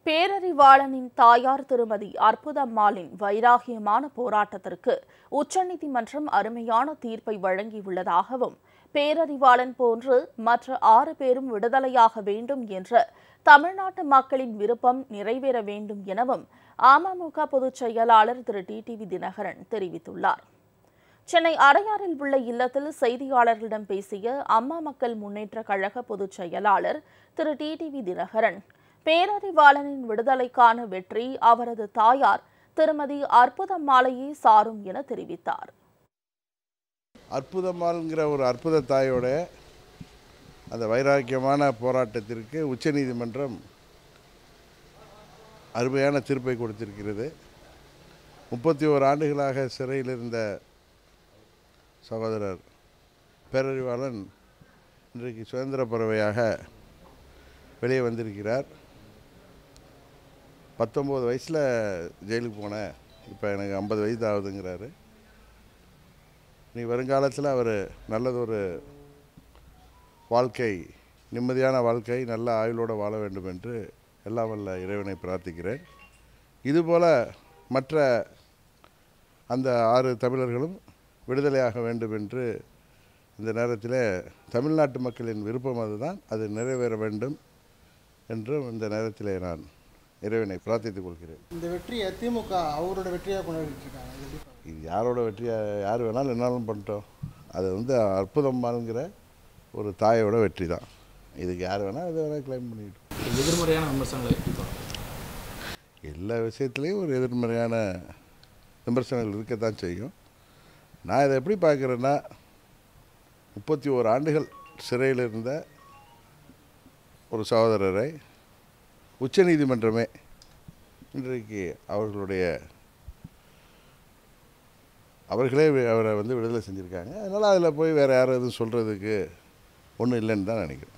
பேரறிவாளனின் தாயார் திருமதி அற்புதம்மாளின் வைராகியமான போராட்டத்திற்கு உச்சநீதிமன்றம் அருமையான தீர்ப்பை வழங்கியுள்ளதாகவும் பேரறிவாளன் போன்று மற்ற ஆறு பேரும் விடுதலையாக வேண்டும் என்ற தமிழ்நாட்டு மக்களின் விருப்பம் நிறைவேற வேண்டும் எனவும் அமமுக பொதுச் செயலாளர் திரு டிடிவி தினகரன் தெரிவித்துள்ளார் சென்னை அடையாறில் உள்ள இல்லத்தில் செய்தியாளர்களிடம் பேசிய அம்மா மக்கள் முன்னேற்ற கழக பொதுச் செயலாளர் திரு டிடிவி தினகரன் பேரறிவாளனின் விடுதலைக்கான வெற்றி அவரது தாயார் திருமதி அற்புதம்மாளையே சாரும் என தெரிவித்தார் அற்புதமால்ங்கிற ஒரு அற்புத தாயோட அந்த வைராக்கியமான போராட்டத்திற்கு உச்சநீதிமன்றம் அருமையான தீர்ப்பை கொடுத்திருக்கிறது முப்பத்தி ஓரு ஆண்டுகளாக சிறையில் இருந்த சகோதரர் பேரறிவாளன் இன்றைக்கு சுதந்திர பறவையாக வெளியே வந்திருக்கிறார் பத்தொம்போது வயசில் ஜெயிலுக்கு போனேன் இப்போ எனக்கு ஐம்பது வயசு ஆகுதுங்கிறாரு நீ வருங்காலத்தில் அவர் நல்லதொரு வாழ்க்கை நிம்மதியான வாழ்க்கை நல்ல ஆயுளோடு வாழ வேண்டும் என்று எல்லாம் வல்ல இறைவனை பிரார்த்திக்கிறேன் இதுபோல் மற்ற அந்த ஆறு தமிழர்களும் விடுதலையாக வேண்டும் என்று இந்த நேரத்தில் தமிழ்நாட்டு மக்களின் விருப்பம் அதுதான் அது நிறைவேற வேண்டும் என்றும் இந்த நேரத்தில் நான் இறைவனை பிரார்த்தித்துக் கொள்கிறேன் இந்த வெற்றியை திமுக அவரோட வெற்றியாக கொண்டாடிட்டு இருக்காங்க இது எப்படி பார்க்கறீங்க? இது யாரோட வெற்றியா யார் வேணாலும் என்னாலும் பண்ணிட்டோம் அது வந்து அற்புதமானுங்கிற ஒரு தாயோட வெற்றி தான் இதுக்கு யார் வேணால் எதை வேணால் கிளைம் பண்ணிக்கிட்டோம் எதிர்மறையான விமர்சனங்களை எப்படி பார்க்கணும்? எல்லா விஷயத்துலேயும் ஒரு எதிர்மறையான விமர்சனங்கள் இருக்கத்தான் செய்யும் நான் இதை எப்படி பார்க்குறேன்னா முப்பத்தி ஓரு ஆண்டுகள் சிறையில் இருந்த ஒரு சகோதரரை உச்சநீதிமன்றமே இன்றைக்கு அவர்களுடைய அவர்களே வி- அவரை வந்து விடுதலை செஞ்சுருக்காங்க அதனால் அதில் போய் வேறு யாரும் எதுவும் சொல்கிறதுக்கு ஒன்றும் இல்லைன்னு தான் நினைக்கிறேன்